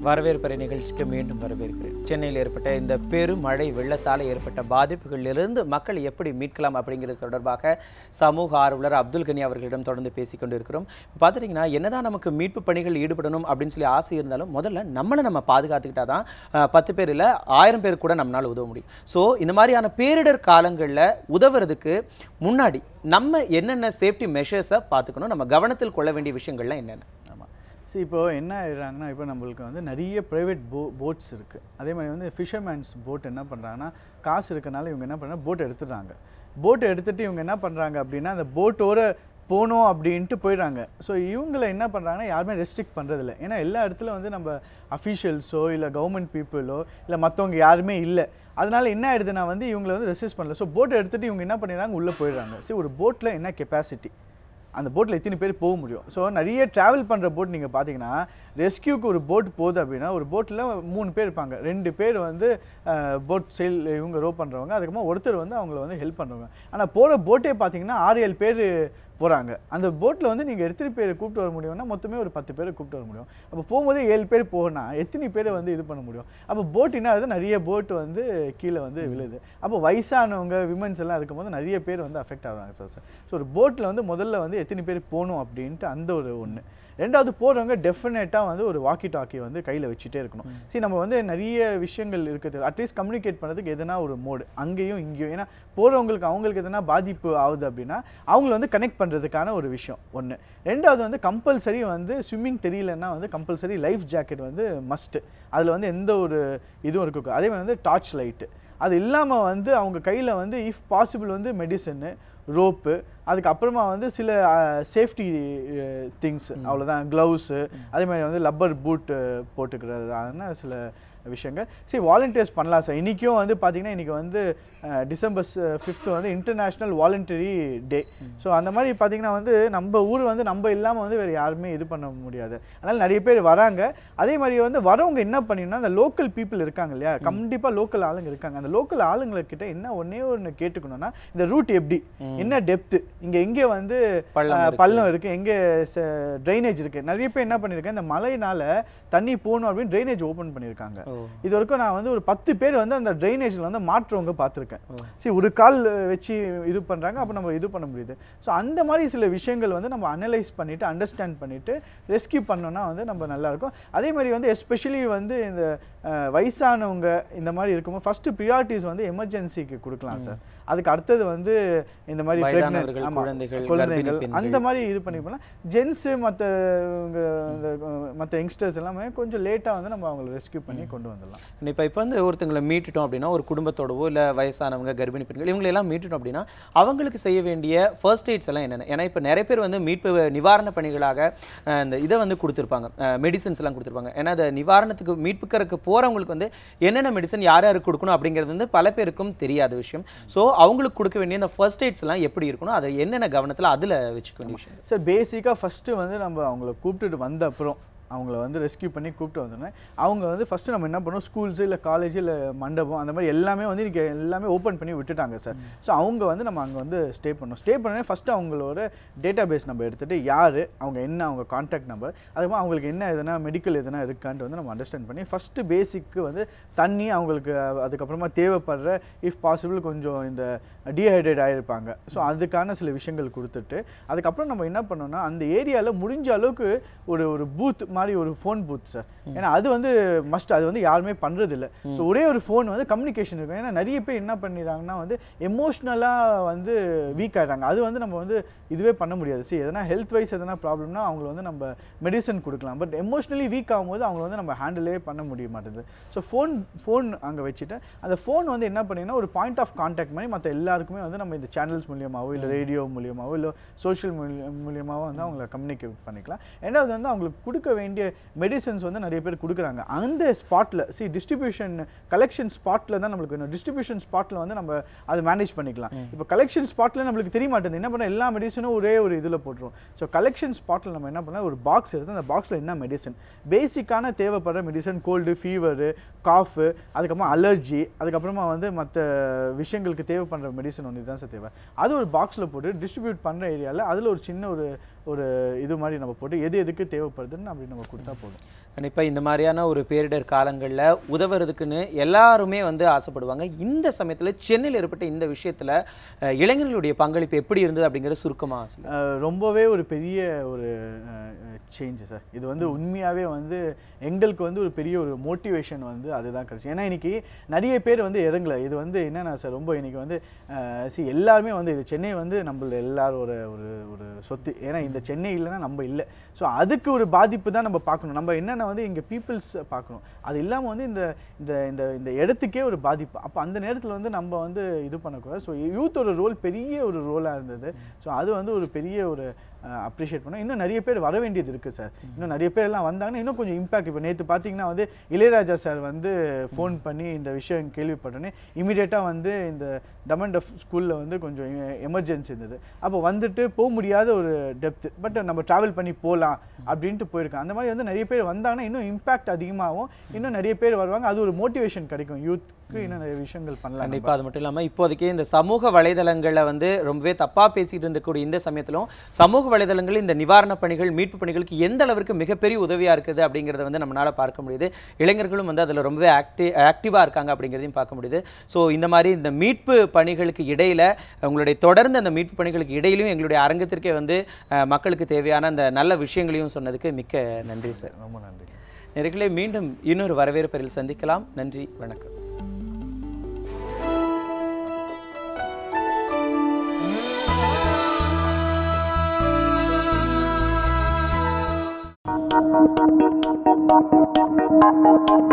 வரவேற்பறை நிகழ்ச்சிக்கு மீண்டும் வரவேற்கிறேன் சென்னையில் ஏற்பட்ட இந்த பெருமழை வெள்ளத்தால் ஏற்பட்ட பாதிப்புகளிலிருந்து மக்களை எப்படி மீட்கலாம் அப்படிங்கிறது தொடர்பாக சமூக ஆர்வலர் அப்துல் கனி அவர்களிடம் தொடர்ந்து பேசிக் கொண்டிருக்கிறோம் பார்த்துட்டிங்கன்னா என்னதான் நமக்கு மீட்பு பணிகள் ஈடுபடணும் அப்படின்னு சொல்லி ஆசை இருந்தாலும் முதல்ல நம்மளை நம்ம பாதுகாத்துக்கிட்டா தான் அஹ், பத்து பேர் இல்லை ஆயிரம் பேர் கூட நம்மளால் உதவ முடியும் ஸோ இந்த மாதிரியான பேரிடர் காலங்களில் உதவுறதுக்கு முன்னாடி நம்ம என்னென்ன சேஃப்டி மெஷர்ஸை பார்த்துக்கணும் நம்ம கவனத்தில் கொள்ள வேண்டிய விஷயங்கள்லாம் என்னென்ன ஆமாம் சரி இப்போ என்ன ஆயிடுறாங்கன்னா இப்போ நம்மளுக்கு வந்து நிறைய ப்ரைவேட் போ போட்ஸ் இருக்குது அதே மாதிரி வந்து ஃபிஷர்மேன்ஸ் போட் என்ன பண்ணுறாங்கன்னா காசு இருக்கனால இவங்க என்ன பண்ணுறாங்க போட் எடுத்துடுறாங்க போட் எடுத்துட்டு இவங்க என்ன பண்ணுறாங்க அப்படின்னா அந்த போட்டோட போகணும் அப்படின்ட்டு போயிடுறாங்க ஸோ இவங்களை என்ன பண்ணுறாங்கன்னா யாருமே ரெஸ்ட்ரிக்ட் பண்ணுறதில்ல ஏன்னா எல்லா இடத்துல வந்து நம்ம அஃபீஷியல்ஸோ இல்லை கவர்மெண்ட் பீப்புளோ இல்லை மற்றவங்க யாருமே இல்லை அதனால என்ன ஆயிடுதுன்னா வந்து இவங்களை வந்து ரெசிஸ்ட் பண்ணல ஸோ போட் எடுத்துட்டு இவங்க என்ன பண்ணிடுறாங்க உள்ளே போயிடுறாங்க சரி ஒரு போட்டில் என்ன கெப்பாசிட்டி அந்த போட்டில் எத்தனை பேர் போக முடியும் ஸோ நிறைய ட்ராவல் பண்ணுற போட் நீங்கள் பார்த்தீங்கன்னா ரெஸ்கியூக்கு ஒரு போட் போகுது அப்படின்னா ஒரு போட்டில் மூணு பேர் இருப்பாங்க ரெண்டு பேர் வந்து போட் செயில் இவங்க ரோ பண்ணுறவங்க அதுக்கப்புறமா ஒருத்தர் வந்து அவங்கள வந்து ஹெல்ப் பண்ணுறவங்க ஆனால் போகிற போட்டே பார்த்தீங்கன்னா ஆறு ஏழு பேர் போகிறாங்க அந்த போட்டில் வந்து நீங்கள் எத்தனை பேர் கூப்பிட்டு வர முடியும்னா மொத்தமே ஒரு பத்து பேர் கூப்பிட்டு வர முடியும் அப்போ போகும்போது ஏழு பேர் போகனா எத்தனை பேர் வந்து இது பண்ண முடியும் அப்போ போட் என்ன ஆகுது நிறைய போட் வந்து கீழே வந்து விழுது அப்போ வயசானவங்க விமன்ஸ் எல்லாம் இருக்கும்போது நிறைய பேர் வந்து அஃபெக்ட் ஆகுறாங்க சார் சார் ஸோ ஒரு போட்டில் வந்து முதல்ல வந்து எத்தனை பேர் போகணும் அப்படின்ட்டு அந்த ஒரு ஒன்று ரெண்டாவது போகிறவங்க டெஃபினட்டாக வந்து ஒரு வாக்கி டாக்கி வந்து கையில் வச்சுட்டே இருக்கணும் சரி நம்ம வந்து நிறைய விஷயங்கள் இருக்குது அட்லீஸ்ட் கம்யூனிகேட் பண்ணுறதுக்கு எதனா ஒரு மோடு அங்கேயும் இங்கேயும் ஏன்னா போகிறவங்களுக்கு அவங்களுக்கு எதனா பாதிப்பு ஆகுது அப்படின்னா அவங்கள வந்து கனெக்ட் பண்ணுறதுக்கான ஒரு விஷயம் ஒன்று ரெண்டாவது வந்து கம்பல்சரி வந்து ஸ்விம்மிங் தெரியலன்னா வந்து கம்பல்சரி லைஃப் ஜாக்கெட் வந்து மஸ்ட்டு அதில் வந்து எந்த ஒரு இதுவும் இருக்க அதே மாதிரி வந்து டார்ச் லைட்டு அது இல்லாமல் வந்து அவங்க கையில் வந்து இஃப் பாசிபிள் வந்து மெடிசனு ரோப்பு அதுக்கப்புறமா வந்து சில சேஃப்டி திங்ஸ் அவ்வளோதான் க்ளவுஸு அதே மாதிரி வந்து லப்பர் பூட்டு போட்டுக்கிறதான சில விஷயங்கள் சரி வாலண்டியர்ஸ் பண்ணலாம் சார் இன்றைக்கும் வந்து பார்த்தீங்கன்னா இன்றைக்கி வந்து அஹ், டிசம்பர் ஃபிஃப்த்து வந்து இன்டர்நேஷ்னல் வாலண்டரி டே ஸோ அந்த மாதிரி பார்த்தீங்கன்னா வந்து நம்ம ஊர் வந்து நம்ம இல்லாமல் வந்து வேறு யாருமே இது பண்ண முடியாது அதனால் நிறைய பேர் வராங்க அதே மாதிரி வந்து வரவங்க என்ன பண்ணிடணும் அந்த லோக்கல் பீப்புள் இருக்காங்க இல்லையா கண்டிப்பாக லோக்கல் ஆளுங்க இருக்காங்க அந்த லோக்கல் ஆளுங்கக்கிட்ட என்ன ஒன்றே ஒன்று கேட்டுக்கணும்னா இந்த ரூட் எப்படி என்ன டெப்த்து இங்கே எங்கே வந்து பள்ளம் அஹ், இருக்கு. பள்ளம் இருக்குது எங்கே ட்ரைனேஜ் இருக்குது நிறைய பேர் என்ன பண்ணியிருக்கேன் இந்த மழைனால தண்ணி போகணும் அப்படின்னு ட்ரைனேஜ் ஓப்பன் பண்ணியிருக்காங்க ஓ இது வரைக்கும் நான் வந்து ஒரு பத்து பேர் வந்து அந்த ட்ரைனேஜில் வந்து மாற்றவங்க பார்த்துருக்கேன் சரி ஒரு கால் வச்சு இது பண்ணுறாங்க அப்போ நம்ம இது பண்ண முடியுது ஸோ அந்த மாதிரி சில விஷயங்கள் வந்து நம்ம அனலைஸ் பண்ணிவிட்டு அண்டர்ஸ்டாண்ட் பண்ணிவிட்டு ரெஸ்கியூ பண்ணோன்னா வந்து நம்ம நல்லாயிருக்கும் அதே மாதிரி வந்து எஸ்பெஷலி வந்து இந்த அஹ், வயசானவங்க இந்த மாதிரி இருக்கும்போது ஃபஸ்ட்டு ப்ரியாரிட்டிஸ் வந்து எமர்ஜென்சிக்கு கொடுக்கலாம் சார் அதுக்கு அடுத்தது வந்து இந்த மாதிரி pregnant- வயதானவர்கள், ஆமா, குழந்தைகள், குழந்தைகள் கர்ப்பிணி அந்த மாதிரி இது பண்ணி போனால் ஜென்ஸு மற்ற மற்ற யங்ஸ்டர்ஸ் எல்லாமே கொஞ்சம் லேட்டாக வந்து நம்ம அவங்கள ரெஸ்கியூ பண்ணி கொண்டு வந்துடலாம் இப்போ இப்போ வந்து ஒருத்தங்களை மீட்டுட்டோம் அப்படின்னா ஒரு குடும்பத்தோடவோ இல்லை வயசானவங்க கர்ப்பிணி பெண்கள் இவங்களை எல்லாம் மீட்டுட்டோம் அப்படின்னா அவங்களுக்கு செய்ய வேண்டிய ஃபர்ஸ்ட் எய்ட்ஸ் எல்லாம் என்னென்ன ஏன்னா இப்போ நிறைய பேர் வந்து மீட்பு நிவாரண பணிகளாக அஹ், இந்த இதை வந்து கொடுத்துருப்பாங்க மெடிசன்ஸ் எல்லாம் கொடுத்துருப்பாங்க ஏன்னா அந்த நிவாரணத்துக்கு மீட்புக்கறக்கு போகிறவங்களுக்கு வந்து என்னென்ன மெடிசன் யார் யாருக்கு கொடுக்கணும் அப்படிங்கிறது வந்து பல பேருக்கும் தெரியாத விஷயம் ஸோ அவங்களுக்கு கொடுக்க வேண்டிய இந்த ஃபர்ஸ்ட் எய்ட்ஸ் எல்லாம் எப்படி இருக்கணும் அதை என்னென்ன கவனத்தில் அதில் வச்சுக்க வேண்டிய விஷயம் சார் பேசிக்காக ஃபஸ்ட்டு வந்து நம்ம அவங்கள கூப்பிட்டுட்டு வந்த அப்புறம் அவங்கள வந்து ரெஸ்கியூ பண்ணி கூப்பிட்டு வந்தோடனே அவங்க வந்து ஃபஸ்ட்டு நம்ம என்ன பண்ணோம் ஸ்கூல்ஸ் இல்லை காலேஜ் இல்லை மண்டபம் அந்த மாதிரி எல்லாமே வந்து இன்றைக்கி எல்லாமே ஓப்பன் பண்ணி விட்டுட்டாங்க சார் ஸோ அவங்க வந்து நம்ம அங்கே வந்து ஸ்டே பண்ணோம் ஸ்டே பண்ணோடனே ஃபஸ்ட்டு அவங்களோட டேட்டா பேஸ் நம்ம எடுத்துகிட்டு யார் அவங்க என்ன அவங்க காண்டாக்ட் நம்பர் அதுக்கப்புறம் அவங்களுக்கு என்ன எதனா மெடிக்கல் எதனா இருக்கான்ட்டு வந்து நம்ம அண்டர்ஸ்டாண்ட் பண்ணி ஃபஸ்ட்டு பேசிக்கு வந்து தண்ணி அவங்களுக்கு அதுக்கப்புறமா தேவைப்படுற இஃப் பாசிபிள் கொஞ்சம் இந்த டீஹைட்ரேட் ஆகிருப்பாங்க ஸோ அதுக்கான சில விஷயங்கள் கொடுத்துட்டு அதுக்கப்புறம் நம்ம என்ன பண்ணோம்னா அந்த ஏரியாவில் முடிஞ்ச அளவுக்கு ஒரு ஒரு பூத் மாதிரி ஒரு ஃபோன் பூத் சார் ஏன்னா அது வந்து மஸ்ட் அது வந்து யாருமே பண்ணுறது இல்லை ஸோ ஒரே ஒரு ஃபோன் வந்து கம்யூனிகேஷன் இருக்கும் ஏன்னா நிறைய பேர் என்ன பண்ணிடுறாங்கன்னா வந்து எமோஷ்னலாக வந்து வீக் ஆகிடுறாங்க அது வந்து நம்ம வந்து இதுவே பண்ண முடியாது சரி எதனா ஹெல்த் வைஸ் எதனா ப்ராப்ளம்னா அவங்கள வந்து நம்ம மெடிசன் கொடுக்கலாம் பட் எமோஷ்னலி வீக் ஆகும்போது அவங்கள வந்து நம்ம ஹேண்டிலே பண்ண முடிய மாட்டேது ஸோ ஃபோன் ஃபோன் அங்கே வச்சுட்டு அந்த ஃபோன் வந்து என்ன பண்ணீங்கன்னா ஒரு பாயிண்ட் ஆஃப் கான்டாக்ட் மாதிரி மற்ற எல்லாருக்குமே வந்து நம்ம இந்த சேனல்ஸ் மூலியமாவோ இல்லை ரேடியோ மூலியமாவோ இல்லை சோஷியல் மூலியமாவோ வந்து அவங்கள கம்யூனிகேட் பண்ணிக்கலாம் ரெண்டாவது வந்து அவங்களுக்கு கொடுக்க வேண்டிய மெடிசன்ஸ் வந்து நிறைய பேர் கொடுக்குறாங்க அந்த ஸ்பாட்டில் சி டிஸ்ட்ரிபியூஷன் கலெக்ஷன் ஸ்பாட்டில் தான் நம்மளுக்கு வேணும் டிஸ்ட்ரிபியூஷன் ஸ்பாட்டில் வந்து நம்ம அதை மேனேஜ் பண்ணிக்கலாம் இப்போ கலெக்ஷன் ஸ்பாட்டில் நம்மளுக்கு தெரிய மாட்டேங்குது என்ன பண்ண எல்லா மெடிசனும் ஒரே ஒரு இதில் போட்டுரும் ஸோ கலெக்ஷன் ஸ்பாட்டில் நம்ம என்ன பண்ணலாம் ஒரு பாக்ஸ் எடுத்து அந்த பாக்ஸில் என்ன மெடிசன் பேசிக்கான தேவைப்படுற மெடிசன் கோல்டு ஃபீவரு காஃபு அதுக்கப்புறமா அலர்ஜி அதுக்கப்புறமா வந்து மற்ற விஷயங்களுக்கு தேவைப்படுற மெடிசன் ஒன்று தான் சார் தேவை அது ஒரு பாக்ஸில் போட்டு டிஸ்ட்ரிபியூட் பண்ணுற ஏரியாவில் அதில் ஒரு சின்ன ஒரு ஒரு இது மாதிரி நம்ம போட்டு எது எதுக்கு தேவைப்படுதுன்னு அப்படி நம்ம கொடுத்தா போதும் கண்டிப்பாக இந்த மாதிரியான ஒரு பேரிடர் காலங்களில் உதவுறதுக்குன்னு எல்லாருமே வந்து ஆசைப்படுவாங்க இந்த சமயத்தில் சென்னையில் ஏற்பட்ட இந்த விஷயத்தில் இளைஞர்களுடைய பங்களிப்பு எப்படி இருந்தது அப்படிங்கிற சுருக்கமாக சொல்லுங்க அஹ் ரொம்பவே ஒரு பெரிய ஒரு சேஞ்சு சார் இது வந்து உண்மையாகவே வந்து எங்களுக்கு வந்து ஒரு பெரிய ஒரு மோட்டிவேஷன் வந்து அதுதான் கிடச்சி ஏன்னா இன்னைக்கு நிறைய பேர் வந்து இறங்கல இது வந்து என்னென்ன சார் ரொம்ப இன்னைக்கு வந்து சி எல்லாருமே வந்து இது சென்னை வந்து நம்மள எல்லாரும் ஒரு ஒரு ஒரு சொத்து ஏன்னா இந்த சென்னை இல்லைன்னா நம்ம இல்லை ஸோ அதுக்கு ஒரு பாதிப்பு தான் நம்ம பார்க்கணும் நம்ம என்னென்ன வந்து இங்கே பீப்புள்ஸ் பார்க்கணும் அது இல்லாமல் வந்து இந்த இந்த இந்த இந்த இடத்துக்கே ஒரு பாதிப்பு அப்போ அந்த நேரத்தில் வந்து நம்ம வந்து இது பண்ணக்கூடாது ஸோ யூத்தோட ரோல் பெரிய ஒரு ரோலாக இருந்தது ஸோ அது வந்து ஒரு பெரிய ஒரு அப்ரிஷியேட் பண்ணோம் இன்னும் நிறைய பேர் வர வேண்டியது இருக்குது சார் இன்னும் நிறைய பேர் எல்லாம் வந்தாங்கன்னா இன்னும் கொஞ்சம் இம்பாக்ட் இப்போ நேற்று பார்த்தீங்கன்னா வந்து இளையராஜா சார் வந்து ஃபோன் பண்ணி இந்த விஷயம் கேள்விப்பட்டோன்னே இமீடியட்டாக வந்து இந்த டமண்ட் ஆஃப் ஸ்கூலில் வந்து கொஞ்சம் எமர்ஜென்சி இருந்தது அப்போ வந்துட்டு போக முடியாத ஒரு டெப்த் பட் நம்ம ட்ராவல் பண்ணி போகலாம் அப்படின்ட்டு போயிருக்காங்க அந்த மாதிரி வந்து நிறைய பேர் வந்தாங்கன்னா இன்னும் இம்பாக்ட் அதிகமாகும் இன்னும் நிறைய பேர் வருவாங்க அது ஒரு மோட்டிவேஷன் கிடைக்கும் யூத்க்கு இன்னும் நிறைய விஷயங்கள் பண்ணலாம் நம்ம. கண்டிப்பாக அது மட்டும் இல்லாமல் இப்போதைக்கு இந்த சமூக வலைதளங்களில் வந்து ரொம்பவே தப்பாக பேசிட்டு இருந்தக்கூடிய இந்த சமயத்திலும் சமூக வலைதளங்கள் இந்த நிவாரணப் பணிகள் மீட்பு பணிகளுக்கு எந்த அளவிற்கு மிகப்பெரிய உதவியாக இருக்குது அப்படிங்கிறத வந்து நம்மளால் பார்க்க முடியுது இளைஞர்களும் வந்து அதில் ரொம்பவே ஆக்டி ஆக்டிவாக இருக்காங்க அப்படிங்கிறதையும் பார்க்க முடியுது ஸோ இந்த மாதிரி இந்த மீட்பு பணிகளுக்கு இடையில உங்களுடைய தொடர்ந்து அந்த மீட்பு பணிகளுக்கு இடையிலும் எங்களுடைய அரங்கத்திற்கே வந்து அஹ், மக்களுக்கு தேவையான அந்த நல்ல விஷயங்களையும் சொன்னதுக்கு மிக்க நன்றி சார் ரொம்ப நன்றி நேர்களே மீண்டும் இன்னொரு வரவேற்பரில் சந்திக்கலாம் நன்றி வணக்கம் Thank